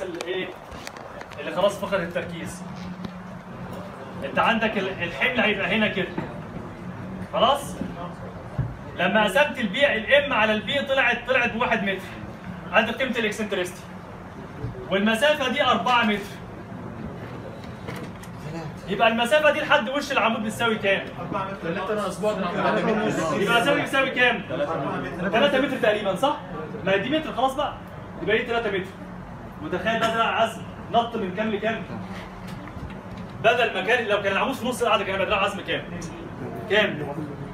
اللي ايه اللي خلاص فقد التركيز انت عندك ال- الحمل هيبقى هنا كده خلاص لما قسمت البيع الام على البي طلعت طلعت بواحد متر عندك قيمه الاكسنترستي والمسافه دي 4 متر يبقى المسافه دي لحد وش العمود بتساوي كام؟ يبقى المسافه دي بتساوي كام؟ 3 متر تقريبا صح؟ ما هي دي متر خلاص بقى يبقى دي 3 متر متخيل بقى دراع عزم نط من كام لكام؟ بدل ما كان لو كان العمود في نص القعده كان هيبقى دراع عزم كام؟ كام؟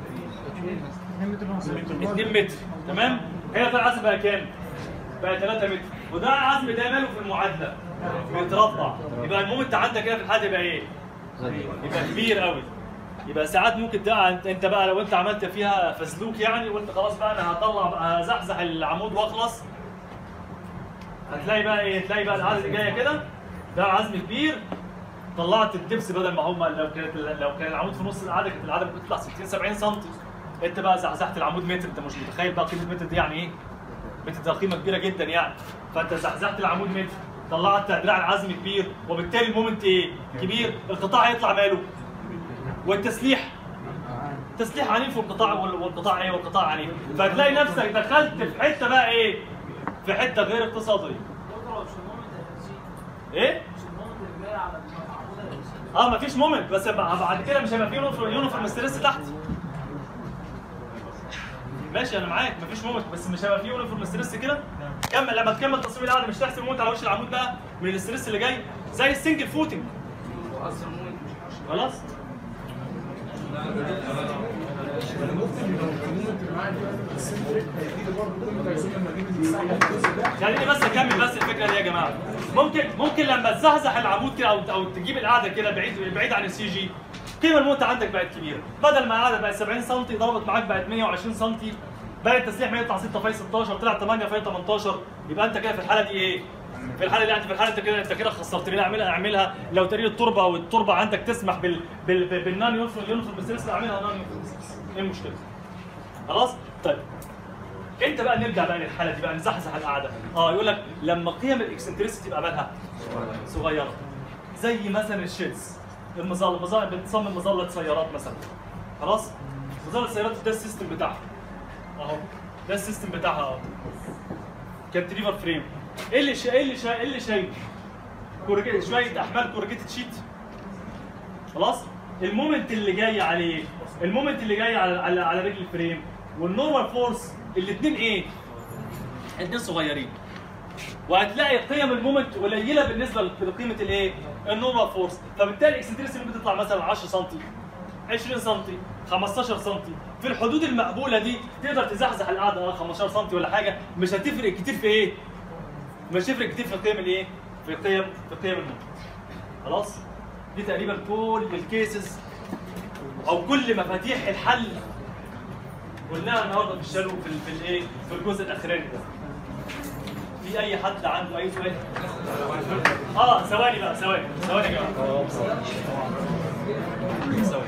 2 متر تمام؟ هنا دراع عزم بقى كام؟ بقى 3 متر وده عزم ده ماله في المعادله بيتربع يبقى المومنت عندك كده في الحاله يبقى ايه؟ يبقى كبير قوي يبقى ساعات ممكن تقع انت انت بقى لو انت عملت فيها فسلوك يعني وانت خلاص بقى انا هطلع بقى هزحزح العمود واخلص هتلاقي بقى ايه تلاقي بقى العزم جايه كده ده عزم كبير طلعت الدبس بدل ما هم لو كانت لو كان العمود في نص القعده كانت القعده ممكن تطلع 60 70 سم انت بقى زحزحت العمود متر انت مش متخيل بقى قيمه متر دي يعني ايه متر ده قيمه كبيره جدا يعني فانت زحزحت العمود متر طلعت دراع العزم كبير وبالتالي المومنت ايه كبير القطاع هيطلع ماله والتسليح تسليح عنيف والقطاع وال- والقطاع ايه والقطاع عنيف فتلاقي نفسك دخلت في حته بقى ايه في حته غير اقتصاديه ايه اه مفيش مومنت بس بع- بعد كده مش هيبقى في يونيفورم يونيفورم ستريس تحت ماشي انا معاك مفيش مومنت بس مش هيبقى في يونيفورم ستريس كده كمل لما تكمل تصميم القعده مش تحسب مومنت على وش العمود بقى من الاستريس اللي جاي زي السنجل فوتنج خلاص خليني بس اكمل بس الفكره دي يا جماعه ممكن ممكن لما تزحزح العمود كده او او تجيب القعده كده بعيد بعيد عن السي جي قيمه الموت عندك بقت كبيره بدل ما القعده بقت 70 سم ضربت معاك بقت 120 سم بقى التسليح ما يطلع 6 في 16 طلع 8 في 18 يبقى انت كده في الحاله دي ايه؟ في الحاله دي انت في الحاله انت كده انت كده خسرت لي اعملها اعملها لو تقرير التربه والتربه عندك تسمح بال بال بال- بالنان يونفورم يونفورم بسيرس اعملها نان يونفورم ايه المشكله؟ خلاص؟ طيب انت بقى نرجع بقى للحاله دي بقى نزحزح القعده اه يقول لك لما قيم الاكسنتريسيتي تبقى مالها صغيره زي مثلا الشيلز المظله المظله بتصمم مظله سيارات مثلا خلاص مظله السيارات ده السيستم بتاعها اهو ده السيستم بتاعها اهو كانتريفر فريم ايه اللي شا... ايه اللي شا... ايه اللي شايل كورجيت شويه احمال كورجيتد شيت خلاص المومنت اللي جاي عليه المومنت اللي جاي على على, على رجل الفريم والنورمال فورس الاثنين ايه؟ الاثنين صغيرين وهتلاقي قيم المومنت قليله بالنسبه لقيمه الايه؟ النورمال فورس فبالتالي الاكسنتريسي ممكن تطلع مثلا 10 سم 20 سم 15 سم في الحدود المقبوله دي تقدر تزحزح القعده اه 15 سم ولا حاجه مش هتفرق كتير في ايه؟ مش هتفرق كتير في قيم الايه؟ في قيم في قيم المومنت خلاص؟ دي تقريبا كل الكيسز او كل مفاتيح الحل قلناها النهارده في الشالو في ال- في الايه؟ في الجزء الاخراني ده. في اي حد عنده اي سؤال؟ اه ثواني بقى ثواني ثواني يا جماعه ثواني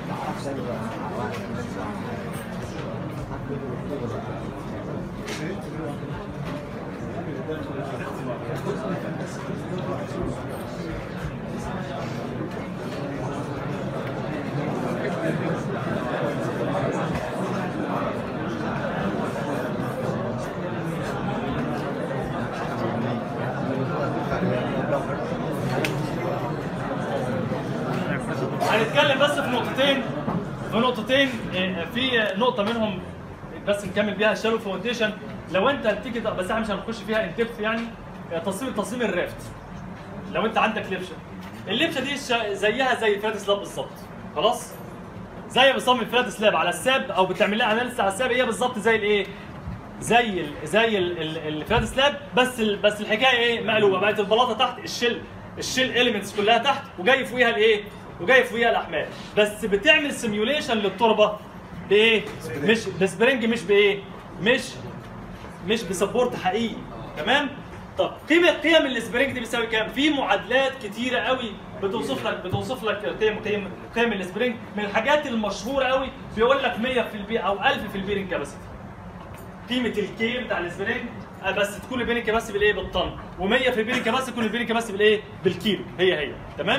هنتكلم بس في نقطتين في نقطتين إيه، في نقطة منهم بس نكمل بيها الشالو فاونديشن لو انت هتيجي بس احنا مش هنخش فيها ان ديبث يعني آه، تصميم تصميم الرافت لو انت عندك لبشه اللبشه دي شا- زيها زي فلات سلاب بالظبط خلاص زي بتصمم الفلات سلاب على الساب او بتعمل لها اناليسيس على الساب هي بالظبط زي الايه زي ال زي ال- ال- الفلات سلاب بس ال بس الحكايه ايه مقلوبه بقت البلاطه تحت الشيل الشيل اليمنتس كلها تحت وجاي فوقيها الايه وجاي فوقيها الاحمال بس بتعمل سيميوليشن للتربه بايه مش بسبرنج مش بايه مش مش بسبورت حقيقي تمام طب قيمه قيم السبرينج دي بتساوي كام في معادلات كتيره قوي بتوصف لك بتوصف لك قيم قيم قيم السبرينج من الحاجات المشهوره قوي بيقول لك 100 في البي او 1000 في البيرنج كاباسيتي قيمه الكي بتاع السبرينج آه، بس تكون البينكه بس بالايه بالطن و100 في البينكه بس تكون البينكه بس بالايه بالكيلو هي هي تمام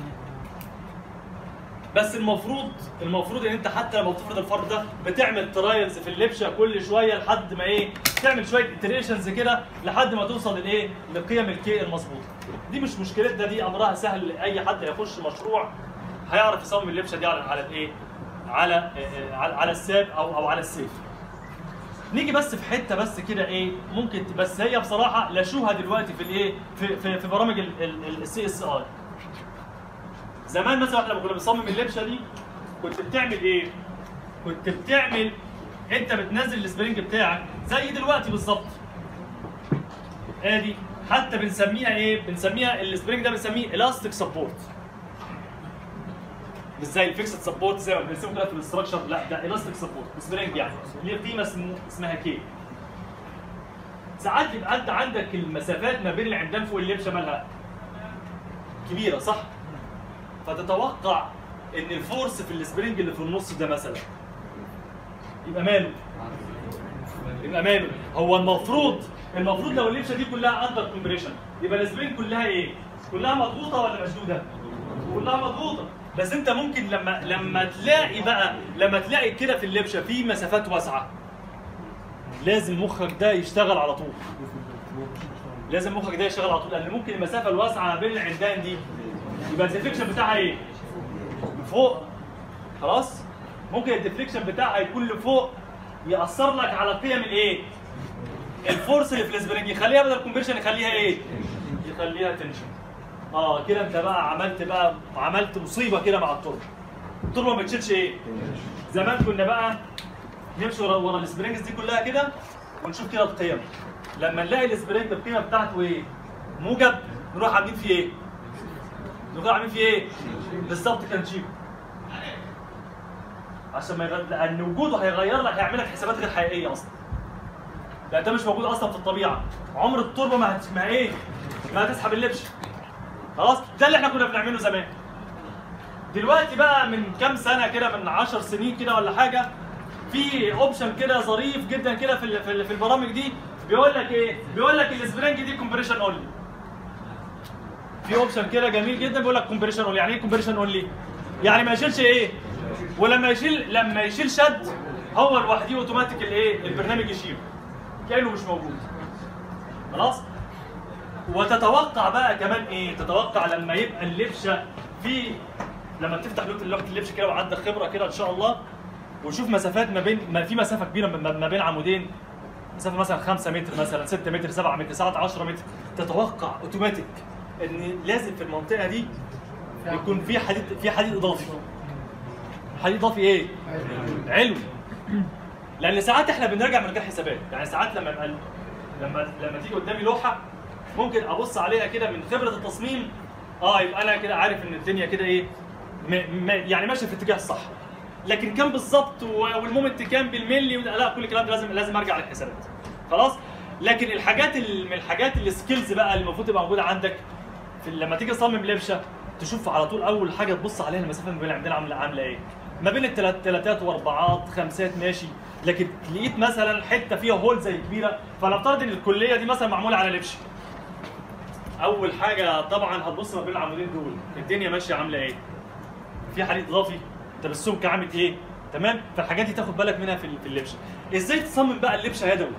بس المفروض المفروض ان انت حتى لما بتفرض الفرض ده بتعمل ترايلز في اللبشه كل شويه لحد ما ايه تعمل شويه اتريشنز كده لحد ما توصل للايه لقيم الكي المظبوطه دي مش مشكلتنا دي امرها سهل اي حد هيخش مشروع هيعرف يصمم اللبشه دي على على الايه على آه، على على الساب او او على السيف نيجي بس في حته بس كده ايه ممكن ت- بس هي بصراحه لاشوها دلوقتي في الايه في في, في برامج السي اس اي زمان مثلا احنا لما كنا بنصمم اللبشه دي كنت بتعمل ايه؟ كنت بتعمل انت بتنزل السبرينج بتاعك زي دلوقتي بالظبط. ادي حتى بنسميها ايه؟ بنسميها السبرينج ده بنسميه الاستيك سبورت. مش زي الفيكسد سبورت زي ما بنرسمه كده في الاستراكشر لا ده الاستيك سبورت سبرينج يعني ليه قيمه اسمه اسمها كي. ساعات يبقى انت عندك المسافات ما بين العمدان فوق اللبشه مالها كبيره صح؟ فتتوقع ان الفورس في السبرينج اللي في النص ده مثلا يبقى ماله يبقى ماله هو المفروض المفروض لو اللبشه دي كلها اندر كومبريشن يبقى السبرينج كلها ايه كلها مضغوطه ولا مشدوده كلها مضغوطه بس انت ممكن لما لما تلاقي بقى لما تلاقي كده في اللبشه في مسافات واسعه لازم مخك ده يشتغل على طول لازم مخك ده يشتغل على طول لان ممكن المسافه الواسعه ما بين العمدان دي يبقى الديفليكشن بتاعها ايه؟ فوق خلاص؟ ممكن الديفليكشن بتاعها يكون لفوق يأثر لك على قيم الايه؟ الفورس اللي في السبرينج يخليها بدل كومبريشن يخليها ايه؟ يخليها تنشن. اه كده انت بقى عملت بقى عملت مصيبه كده مع التربه. التربه ما بتشيلش ايه؟ زمان كنا بقى نمشي ورا ورا السبرينجز دي كلها كده ونشوف كده القيم. لما نلاقي السبرينج القيمه بتاعته ايه؟ موجب نروح عاملين فيه ايه؟ نروح عاملين فيه ايه؟ بالظبط كان شيب عشان ما يغير لان وجوده هيغير لك هيعمل لك حسابات غير حقيقيه اصلا لا ده مش موجود اصلا في الطبيعه عمر التربه ما هت... ما ايه ما هتسحب اللبش خلاص ده اللي احنا كنا بنعمله زمان دلوقتي بقى من كام سنه كده من 10 سنين كده ولا حاجه في اوبشن كده ظريف جدا كده في ال- في ال- في البرامج دي بيقول لك ايه بيقول لك السبرينج دي كومبريشن اونلي في اوبشن كده جميل جدا بيقول لك كومبريشن اونلي يعني ايه كومبريشن اونلي يعني ما يشيلش ايه ولما يشيل لما يشيل شد هو لوحده اوتوماتيك الايه البرنامج يشيله كانه مش موجود خلاص وتتوقع بقى كمان ايه تتوقع لما يبقى اللبشه في لما تفتح لوحه لوحه اللبش كده وعندك خبره كده ان شاء الله وشوف مسافات ما بين ما في مسافه كبيره ما ما بين عمودين مسافه مثلا 5 متر مثلا 6 متر 7 متر 7 10 متر تتوقع اوتوماتيك ان لازم في المنطقه دي يكون في حديد في حديد اضافي حديد اضافي ايه؟ علوي لان ساعات احنا بنراجع من غير حسابات يعني ساعات لما يبقى لما لما تيجي قدامي لوحه ممكن ابص عليها كده من خبره التصميم اه يبقى انا كده عارف ان الدنيا كده ايه م م يعني ماشيه في الاتجاه الصح لكن كام بالظبط و- والمومنت كام بالملي وده- لا كل الكلام ده لازم لازم ارجع للحسابات خلاص لكن الحاجات ال- من الحاجات السكيلز بقى اللي المفروض تبقى موجوده عندك في لما تيجي تصمم لبشه تشوف على طول اول حاجه تبص عليها المسافه ما بين عندنا عامله عامله ايه ما بين التلات تلاتات واربعات خمسات ماشي لكن لقيت مثلا حته فيها هول زي كبيره فنفترض ان الكليه دي مثلا معموله على لبشه اول حاجه طبعا هتبص ما بين العمودين دول الدنيا ماشيه عامله ايه في حديد اضافي طب السمك عامل ايه تمام فالحاجات دي تاخد بالك منها في ال- في اللبشه ازاي تصمم بقى اللبشه يدوي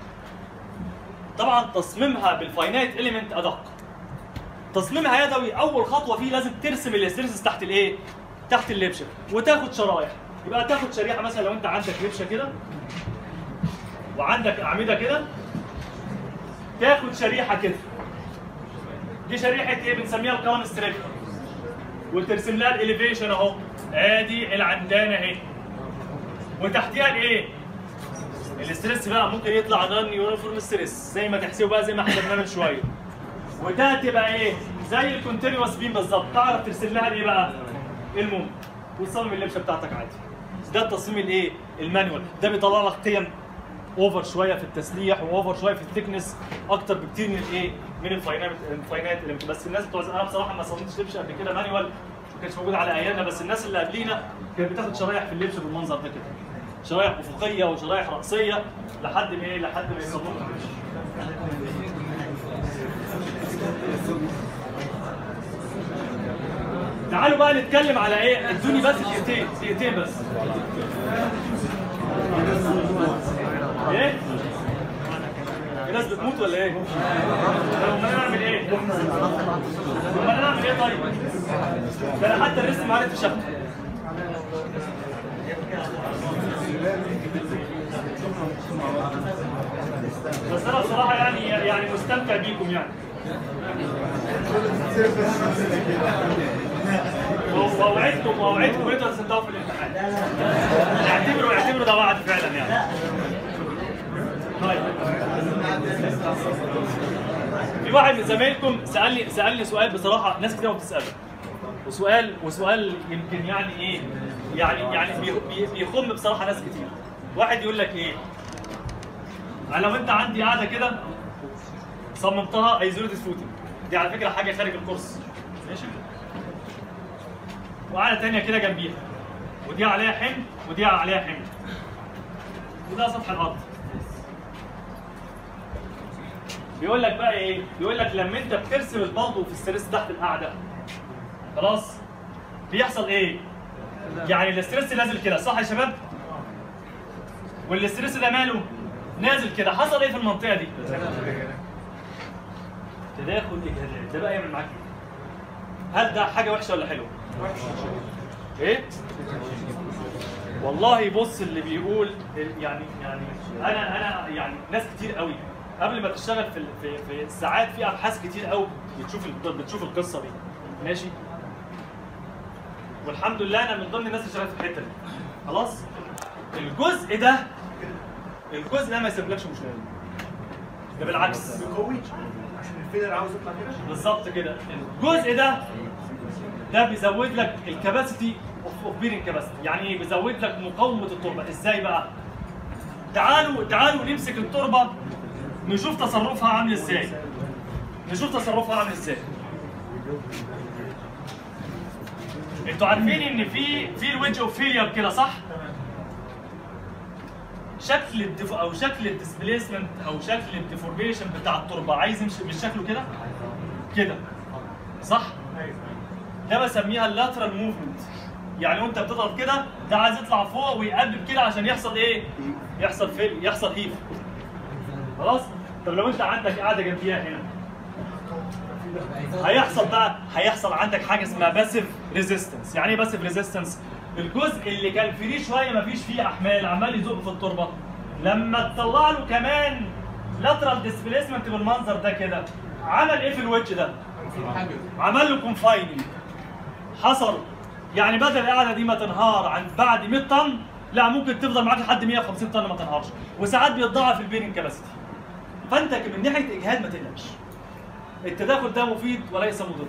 طبعا تصميمها بالفاينايت اليمنت ادق تصميمها يدوي اول خطوه فيه لازم ترسم الاسترسس تحت الايه تحت اللبشه وتاخد شرايح يبقى تاخد شريحه مثلا لو انت عندك لبشه كده وعندك اعمده كده تاخد شريحه كده دي شريحه ايه بنسميها الكون ستريب وترسم لها الاليفيشن اهو ادي العمدان اهي وتحتيها الايه الاسترس بقى ممكن يطلع نون يونيفورم ستريس زي ما تحسبه بقى زي ما حسبناه من شويه وده تبقى ايه زي الكونتينوس بيم بالظبط تعرف ترسم لها ايه بقى المهم وتصمم اللبشه بتاعتك عادي ده التصميم الايه المانيوال ده بيطلع لك قيم اوفر شويه في التسليح واوفر شويه في الثيكنس اكتر بكتير من الايه من الفاينات الفاينات اللي بس الناس بتوع انا بصراحه ما صممتش لبشه قبل كده مانيوال ما كانش موجود على ايامنا بس الناس اللي قبلينا كانت بتاخد شرايح في اللبشه بالمنظر ده كده شرايح افقيه وشرايح راسيه لحد ما ايه لحد ما يصمموا اللبشه تعالوا بقى نتكلم على ايه ادوني بس دقيقتين دقيقتين بس ايه في ناس بتموت ولا ايه؟ طب امال انا اعمل ايه؟ امال انا اعمل ايه طيب؟ ده انا حتى الرسم عارف شكله بس انا بصراحه يعني يعني مستمتع بيكم يعني واوعدكم واوعدكم انتوا هتصدقوا في الامتحان اعتبروا اعتبروا ده وعد فعلا يعني طيب في واحد من زمايلكم سالني سالني سؤال بصراحه ناس كتير ما بتساله وسؤال وسؤال يمكن يعني ايه يعني يعني بي- بي- بيخم بصراحه ناس كتير واحد يقول لك ايه انا لو انت عندي قاعده كده صممتها ايزوليتد فوتنج دي على فكره حاجه خارج الكورس ماشي وقاعده تانية كده جنبيها ودي عليها حمل ودي عليها حمل وده سطح الارض بيقول لك بقى ايه بيقول لك لما انت بترسم البلطو في الستريس تحت القاعده خلاص بيحصل ايه يعني الاستريس نازل كده صح يا شباب والاستريس ده ماله نازل كده حصل ايه في المنطقه دي تداخل اجهادات ده بقى يعمل معاك ايه هل ده حاجه وحشه ولا حلوه ايه والله بص اللي بيقول يعني يعني انا انا يعني ناس كتير قوي قبل ما تشتغل في ال- في في ساعات في ابحاث كتير قوي بتشوف ال- بتشوف القصه دي ماشي والحمد لله انا من ضمن الناس اللي شغاله في الحته دي خلاص الجزء ده الجزء ده ما يسيبلكش مشكله ده بالعكس بيقوي عشان الفيلر عاوز يطلع كده بالظبط كده الجزء ده ده بيزود لك الكباسيتي اوف بيرنج كباسيتي يعني ايه بيزود لك مقاومه التربه ازاي بقى تعالوا تعالوا نمسك التربه نشوف تصرفها عامل ازاي نشوف تصرفها عامل ازاي انتوا عارفين ان في في الويدج اوف فيلير كده صح شكل الدف... او شكل الديسبيسمنت او شكل الديفورميشن بتاع التربه عايز يمشي مش شكله كده كده صح ده بسميها اللاترال موفمنت يعني وانت بتضغط كده ده عايز يطلع فوق ويقلب كده عشان يحصل ايه يحصل فيل يحصل هيف خلاص طب لو انت عندك قاعده جنبيها هنا هيحصل بقى هيحصل عندك حاجه اسمها باسيف ريزيستنس يعني ايه باسيف ريزيستنس الجزء اللي كان فري شويه ما فيش فيه احمال عمال يزق في التربه لما تطلع له كمان لاترال ديسبيسمنت بالمنظر ده كده عمل ايه في الوجه ده عمل له كونفايننج حصل يعني بدل القعده دي ما تنهار عن بعد 100 طن لا ممكن تفضل معاك لحد 150 طن ما تنهارش وساعات بيتضاعف البيرنج كاباسيتي فانت من ناحيه اجهاد ما تقلقش التداخل ده مفيد وليس مضر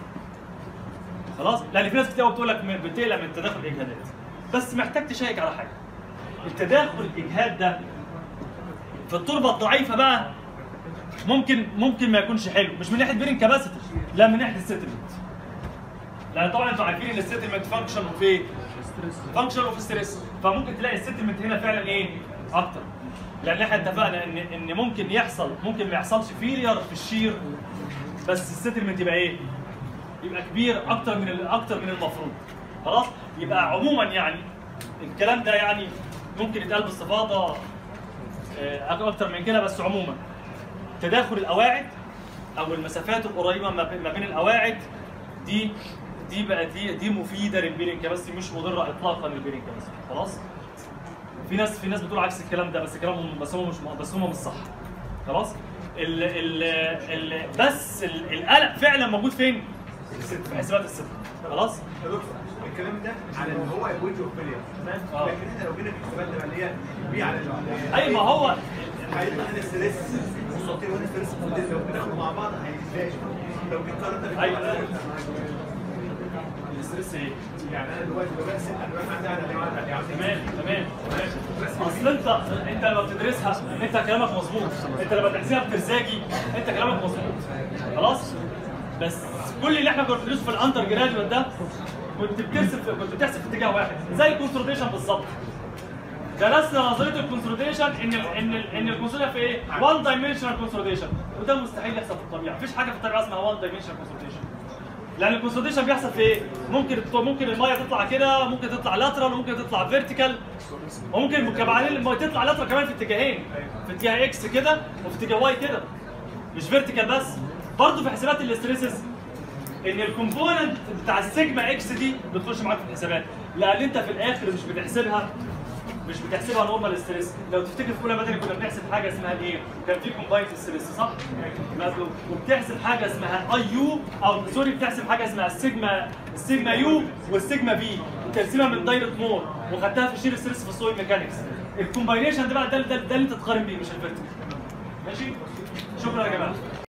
خلاص لان في ناس كتير قوي بتقول لك من- بتقلق من تداخل الاجهادات بس محتاج تشيك على حاجه التداخل الاجهاد ده في التربه الضعيفه بقى ممكن ممكن ما يكونش حلو مش من ناحيه بيرنج كاباسيتي لا من ناحيه السيتلمنت لان طبعا انتوا عارفين ان السيتلمنت فانكشن اوف ايه؟ فانكشن اوف ستريس فممكن تلاقي السيتلمنت هنا فعلا ايه؟ اكتر لان احنا اتفقنا ان ان ممكن يحصل ممكن ما يحصلش فيلير في الشير بس السيتلمنت يبقى ايه؟ يبقى كبير اكتر من ال- اكتر من المفروض خلاص؟ يبقى عموما يعني الكلام ده يعني ممكن يتقال باستفاضه آه، اكتر من كده بس عموما تداخل القواعد او المسافات القريبه ما بين- ما بين القواعد دي دي بقى دي دي مفيده للبيرنج كاباسيتي مش مضره اطلاقا للبيرنج كاباسيتي خلاص في ناس في ناس بتقول عكس الكلام ده بس كلامهم بس هم مش بس هم مش صح خلاص ال ال ال بس ال- القلق فعلا موجود فين؟ في حسابات الست خلاص يا دكتور الكلام ده على ان هو الويدج اوف فيلر تمام آه. لكن احنا لو جينا في الحسابات اللي هي بي على ال- اي ما هو هيطلع ان الستريس والسطير والستريس لو بيدخلوا مع بعض هيتفاجئ لو جيت قارنت ايوه الاستريس ايه؟ يعني انا دلوقتي لو برسم انا واقف عندي على اللي عاوز تمام تمام تمام اصل انت انت لما بتدرسها انت كلامك مظبوط انت لما تحسبها بترزاجي انت كلامك مظبوط خلاص بس كل اللي احنا كنا بندرسه في الاندر جراديويت ده كنت بترسم في كنت بتحسب في اتجاه واحد زي الكونسوليديشن بالظبط درسنا نظريه الكونسوليديشن ان ال ان ال ان الكونسوليديشن في ايه؟ 1 دايمنشنال كونسوليديشن وده مستحيل يحصل في الطبيعه مفيش حاجه في الطبيعه اسمها 1 دايمنشنال كونسوليديشن لان الكونسوليديشن بيحصل في ايه؟ ممكن ممكن الميه تطلع كده ممكن تطلع لاترال وممكن تطلع فيرتيكال وممكن كمان الميه تطلع لاترال كمان في اتجاهين في اتجاه اكس كده وفي اتجاه واي كده مش فيرتيكال بس برضه في حسابات الاستريسز ان الكومبوننت بتاع السيجما اكس دي بتخش معاك في الحسابات لان انت في الاخر مش بتحسبها مش بتحسبها نورمال ستريس لو تفتكر في اولى مدني كنا بنحسب حاجه اسمها الايه كان في كومبايند ستريس صح وبتحسب حاجه اسمها اي يو او سوري بتحسب حاجه اسمها السيجما السيجما يو والسيجما بي وترسمها من دايره مور وخدتها في شير ستريس في السويل ميكانكس الكومباينيشن ده بقى ده, ده, ده اللي انت تقارن بيه مش الفيرتيكال ماشي شكرا يا جماعه